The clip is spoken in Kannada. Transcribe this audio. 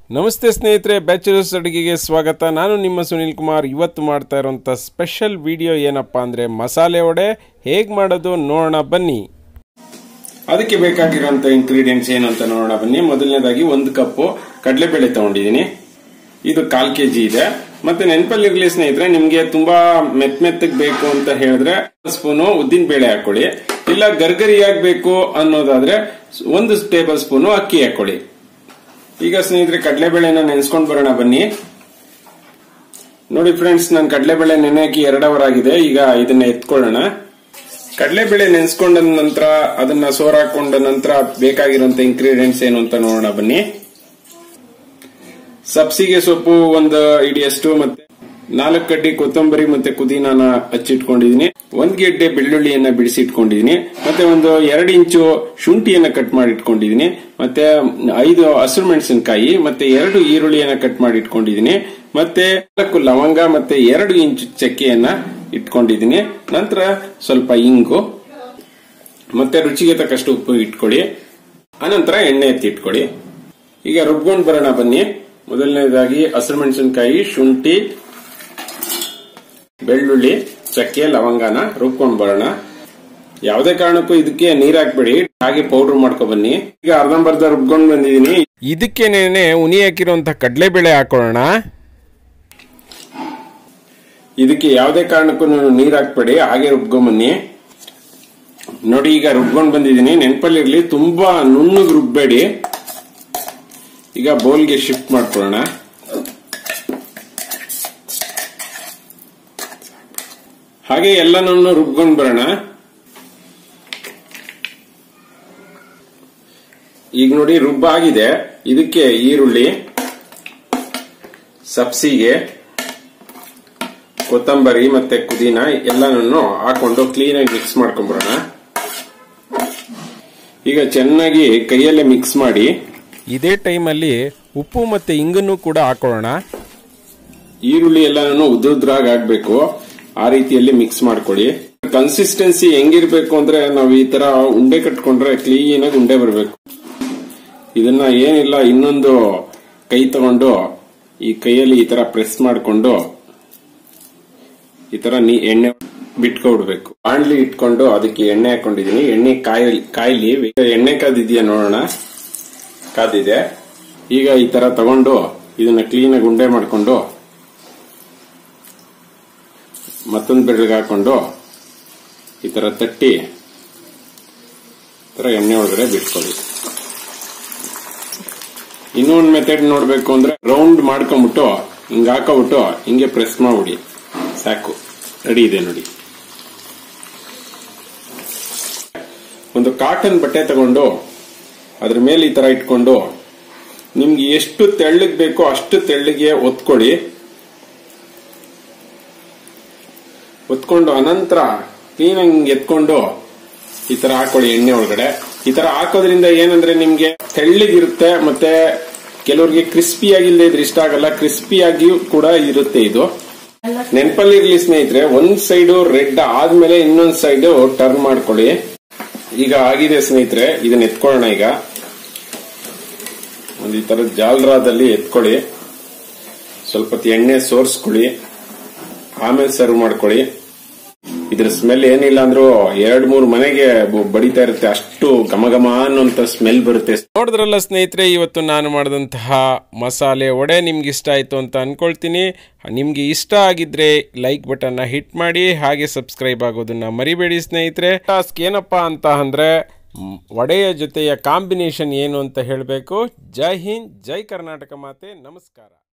ನಮಸ್ತೆ ಸ್ನೇಹಿತರೆ ಬ್ಯಾಚುಲರ್ಸ್ ಅಡುಗೆಗೆ ಸ್ವಾಗತ ನಾನು ನಿಮ್ಮ ಸುನಿಲ್ ಕುಮಾರ್ ಇವತ್ತು ಮಾಡ್ತಾ ಇರೋಂಥ ಸ್ಪೆಷಲ್ ವಿಡಿಯೋ ಏನಪ್ಪ ಅಂದರೆ ಮಸಾಲೆ ವಡೆ ಹೇಗೆ ಮಾಡೋದು ನೋಡೋಣ ಬನ್ನಿ ಅದಕ್ಕೆ ಬೇಕಾಗಿರೋಂಥ ಇಂಗ್ರೀಡಿಯೆಂಟ್ಸ್ ಏನು ಅಂತ ನೋಡೋಣ ಬನ್ನಿ ಮೊದಲನೇದಾಗಿ ಒಂದು ಕಪ್ಪು ಕಡಲೆಬೇಳೆ ತಗೊಂಡಿದ್ದೀನಿ ಇದು ಕಾಲ್ ಕೆ ಜಿ ಇದೆ ಮತ್ತೆ ನೆನಪಲ್ಲಿರ್ಲಿ ಸ್ನೇಹಿತರೆ ನಿಮ್ಗೆ ತುಂಬಾ ಮೆತ್ ಮೆತ್ತಗ್ ಬೇಕು ಅಂತ ಹೇಳಿದ್ರೆ ಸ್ಪೂನು ಉದ್ದಿನ ಬೇಳೆ ಹಾಕೊಳ್ಳಿ ಇಲ್ಲ ಗರ್ಗರಿಯಾಗಿ ಬೇಕು ಅನ್ನೋದಾದ್ರೆ ಒಂದು ಟೇಬಲ್ ಸ್ಪೂನು ಅಕ್ಕಿ ಹಾಕೊಳ್ಳಿ ಈಗ ಸ್ನೇಹಿತರೆ ಕಡಲೆಬೇಳೆನ ನೆನೆಸ್ಕೊಂಡು ಬರೋಣ ಬನ್ನಿ ನೋಡಿ ಫ್ರೆಂಡ್ಸ್ ನಾನು ಕಡಲೆಬೇಳೆ ನೆನೆ ಹಾಕಿ ಎರಡು ಅವರ್ ಆಗಿದೆ ಈಗ ಇದನ್ನ ಎತ್ಕೊಳ್ಳೋಣ ಕಡಲೆಬೇಳೆ ನೆನೆಸ್ಕೊಂಡ ನಂತರ ಅದನ್ನ ಸೋರ್ ಹಾಕೊಂಡ ನಂತರ ಬೇಕಾಗಿರುವಂತ ಇಂಗ್ರೀಡಿಯೆಂಟ್ಸ್ ಏನು ಅಂತ ನೋಡೋಣ ಬನ್ನಿ ಸಬ್ಸಿಗೆ ಸೊಪ್ಪು ಒಂದು ಇಡಿಯಷ್ಟು ಮತ್ತೆ ನಾಲ್ಕು ಕಡ್ಡಿ ಕೊತ್ತಂಬರಿ ಮತ್ತೆ ಪುದೀನಾನ ಹಚ್ಚಿಟ್ಕೊಂಡಿದೀನಿ ಒಂದ್ ಗೆಡ್ಡೆ ಬೆಳ್ಳುಳ್ಳಿಯನ್ನ ಬಿಡಿಸಿ ಇಟ್ಕೊಂಡಿದೀನಿ ಮತ್ತೆ ಒಂದು ಎರಡು ಇಂಚು ಶುಂಠಿಯನ್ನ ಕಟ್ ಮಾಡಿ ಇಟ್ಕೊಂಡಿದೀನಿ ಮತ್ತೆ ಐದು ಹಸಿರು ಮೆಣಸಿನಕಾಯಿ ಮತ್ತೆ ಎರಡು ಈರುಳ್ಳಿಯನ್ನ ಕಟ್ ಮಾಡಿ ಇಟ್ಕೊಂಡಿದೀನಿ ಮತ್ತೆ ನಾಲ್ಕು ಲವಂಗ ಮತ್ತೆ ಎರಡು ಇಂಚು ಚಕ್ಕೆಯನ್ನ ಇಟ್ಕೊಂಡಿದೀನಿ ನಂತರ ಸ್ವಲ್ಪ ಇಂಗು ಮತ್ತೆ ರುಚಿಗೆ ತಕ್ಕಷ್ಟು ಉಪ್ಪು ಇಟ್ಕೊಳ್ಳಿ ಅನಂತರ ಎಣ್ಣೆ ಎತ್ತಿ ಇಟ್ಕೊಳ್ಳಿ ಈಗ ರುಬ್ಕೊಂಡು ಬರೋಣ ಬನ್ನಿ ಮೊದಲನೇದಾಗಿ ಹಸಿರು ಮೆಣಸಿನಕಾಯಿ ಶುಂಠಿ ಬೆಳ್ಳುಳ್ಳಿ ಚಕ್ಕೆ ಲವಂಗನ ರುಬ್ಕೊಂಡ್ ಬರೋಣ ಯಾವುದೇ ಕಾರಣಕ್ಕೂ ಇದಕ್ಕೆ ನೀರ್ ಹಾಕ್ಬೇಡಿ ಹಾಗೆ ಪೌಡರ್ ಮಾಡ್ಕೊ ಬನ್ನಿ ಈಗ ಅರ್ಧಂಬರ್ಧ ರುಬ್ಕೊಂಡ್ ಬಂದಿದೀನಿ ಇದಕ್ಕೇನೆ ಉನಿ ಹಾಕಿರುವಂತ ಕಡಲೆಬೇಳೆ ಹಾಕೊಳ್ಳೋಣ ಇದಕ್ಕೆ ಯಾವುದೇ ಕಾರಣಕ್ಕೂ ನೀವು ನೀರ್ ಹಾಕ್ಬೇಡಿ ಹಾಗೆ ರುಬ್ಕೊಂಡ್ ಬನ್ನಿ ನೋಡಿ ಈಗ ರುಬ್ಕೊಂಡ್ ಬಂದಿದೀನಿ ನೆನಪಲ್ಲಿರ್ಲಿ ತುಂಬಾ ನುಣ್ಣಗ್ ರುಬ್ಬೇಡಿ ಈಗ ಬೌಲ್ಗೆ ಶಿಫ್ಟ್ ಮಾಡ್ಕೊಳ್ಳೋಣ ಹಾಗೆ ಎಲ್ಲನನ್ನು ರುಬ್ಕೊಂಡು ಬರೋಣ ಈಗ ನೋಡಿ ರುಬ್ಬಾಗಿದೆ ಇದಕ್ಕೆ ಈರುಳ್ಳಿ ಸಬ್ಸಿಗೆ ಕೊತ್ತಂಬರಿ ಮತ್ತೆ ಪುದೀನ ಎಲ್ಲನನ್ನು ಹಾಕೊಂಡು ಕ್ಲೀನಾಗಿ ಮಿಕ್ಸ್ ಮಾಡ್ಕೊಂಡ್ಬರೋಣ ಈಗ ಚೆನ್ನಾಗಿ ಕೈಯಲ್ಲೇ ಮಿಕ್ಸ್ ಮಾಡಿ ಇದೇ ಟೈಮಲ್ಲಿ ಉಪ್ಪು ಮತ್ತೆ ಇಂಗನ್ನು ಕೂಡ ಹಾಕೊಳ್ಳೋಣ ಈರುಳ್ಳಿ ಎಲ್ಲನೂ ಉದ್ದುದ್ರಾಗಿ ಆಗ್ಬೇಕು ಆ ರೀತಿಯಲ್ಲಿ ಮಿಕ್ಸ್ ಮಾಡ್ಕೊಳ್ಳಿ ಕನ್ಸಿಸ್ಟೆನ್ಸಿ ಹೆಂಗಿರ್ಬೇಕು ಅಂದ್ರೆ ನಾವು ಈ ತರ ಉಂಡೆ ಕಟ್ಕೊಂಡ್ರೆ ಕ್ಲೀನ್ ಆಗಿ ಉಂಡೆ ಬರಬೇಕು ಇದನ್ನ ಏನಿಲ್ಲ ಇನ್ನೊಂದು ಕೈ ತಗೊಂಡು ಈ ಕೈಯಲ್ಲಿ ಈ ತರ ಪ್ರೆಸ್ ಮಾಡಿಕೊಂಡು ಈ ತರ ನೀ ಎಣ್ಣೆ ಬಿಟ್ಕೊಬಿಡ್ಬೇಕು ಬಾಣ್ಲಿ ಇಟ್ಕೊಂಡು ಅದಕ್ಕೆ ಎಣ್ಣೆ ಹಾಕೊಂಡಿದೀನಿ ಎಣ್ಣೆ ಕಾಯಿ ಕಾಯ್ಲಿ ಎಣ್ಣೆ ಕಾದಿದ್ಯಾ ನೋಡೋಣ ಕಾದಿದೆ ಈಗ ಈ ತರ ತಗೊಂಡು ಇದನ್ನ ಕ್ಲೀನ್ ಆಗಿ ಉಂಡೆ ಮಾಡ್ಕೊಂಡು ಮತ್ತೊಂದು ಬೆರಳಿಗೆ ಹಾಕೊಂಡು ಈ ತರ ತಟ್ಟಿ ತರ ಎಣ್ಣೆ ಒಳಗಡೆ ಬಿಟ್ಕೊಳ್ಳಿ ಇನ್ನೊಂದು ಮೆಥಡ್ ನೋಡ್ಬೇಕು ಅಂದ್ರೆ ರೌಂಡ್ ಮಾಡ್ಕೊಂಡ್ಬಿಟ್ಟು ಹಿಂಗ ಹಾಕೋಬಿಟ್ಟು ಹಿಂಗೆ ಪ್ರೆಸ್ ಮಾಡ್ಬಿಡಿ ಸಾಕು ರೆಡಿ ಇದೆ ನೋಡಿ ಒಂದು ಕಾಟನ್ ಬಟ್ಟೆ ತಗೊಂಡು ಅದ್ರ ಮೇಲೆ ಈ ತರ ಇಟ್ಕೊಂಡು ನಿಮ್ಗೆ ಎಷ್ಟು ತೆಳ್ಳಗ್ ಬೇಕೋ ಅಷ್ಟು ತೆಳ್ಳಗೆ ಒತ್ಕೊಳ್ಳಿ ಒತ್ಕೊಂಡು ಅನಂತರ ಕ್ಲೀನ್ ಹಿಂಗ್ ಎತ್ಕೊಂಡು ಈ ತರ ಹಾಕೊಳ್ಳಿ ಎಣ್ಣೆ ಒಳಗಡೆ ಈ ತರ ಹಾಕೋದ್ರಿಂದ ಏನಂದ್ರೆ ನಿಮ್ಗೆ ತೆಳ್ಳಗಿರುತ್ತೆ ಮತ್ತೆ ಕೆಲವ್ರಿಗೆ ಕ್ರಿಸ್ಪಿ ಆಗಿಲ್ಲದೆ ಇದ್ರೆ ಇಷ್ಟ ಆಗಲ್ಲ ಕ್ರಿಸ್ಪಿ ಆಗಿಯೂ ಕೂಡ ಇರುತ್ತೆ ಇದು ನೆನಪಲ್ಲಿರ್ಲಿ ಸ್ನೇಹಿತರೆ ಒಂದ್ ಸೈಡ್ ರೆಡ್ ಆದ್ಮೇಲೆ ಇನ್ನೊಂದ್ ಸೈಡ್ ಟರ್ನ್ ಮಾಡ್ಕೊಳ್ಳಿ ಈಗ ಆಗಿದೆ ಸ್ನೇಹಿತರೆ ಇದನ್ನ ಎತ್ಕೊಳ್ಳೋಣ ಈಗ ಒಂದು ಈ ತರ ಜಾಲ್ರಾದಲ್ಲಿ ಎತ್ಕೊಳ್ಳಿ ಸ್ವಲ್ಪ ಹೊತ್ತು ಎಣ್ಣೆ ಸೋರ್ಸ್ಕೊಳ್ಳಿ ಆಮೇಲೆ ಸರ್ವ್ ಮಾಡ್ಕೊಳ್ಳಿ ಇದ್ರ ಸ್ಮೆಲ್ ಏನಿಲ್ಲ ಅಂದ್ರೂ ಎರಡ್ ಮೂರ್ ಮನೆಗೆ ಬ- ಬಡಿತಾ ಇರುತ್ತೆ ಅಷ್ಟು ಘಮ ಘಮ ಅನ್ನೋಂತ ಸ್ಮೆಲ್ ಬರುತ್ತೆ ನೋಡಿದ್ರಲ್ಲ ಸ್ನೇಹಿತರೆ ಇವತ್ತು ನಾನು ಮಾಡಿದಂತಹ ಮಸಾಲೆ ವಡೆ ನಿಮ್ಗೆ ಇಷ್ಟ ಆಯ್ತು ಅಂತ ಅನ್ಕೊಳ್ತೀನಿ ನಿಮ್ಗೆ ಇಷ್ಟ ಆಗಿದ್ರೆ ಲೈಕ್ ಬಟನ್ನ ಹಿಟ್ ಮಾಡಿ ಹಾಗೆ ಸಬ್ಸ್ಕ್ರೈಬ್ ಆಗೋದನ್ನ ಮರಿಬೇಡಿ ಸ್ನೇಹಿತರೆ ಟಾಸ್ಕ್ ಏನಪ್ಪಾ ಅಂತ ಅಂದ್ರೆ ಮ್, ವಡೆಯ ಜೊತೆಯ ಕಾಂಬಿನೇಷನ್ ಏನು ಅಂತ ಹೇಳಬೇಕು ಜೈ ಹಿಂದ್ ಜೈ ಕರ್ನಾಟಕ ಮಾತೆ ನಮಸ್ಕಾರ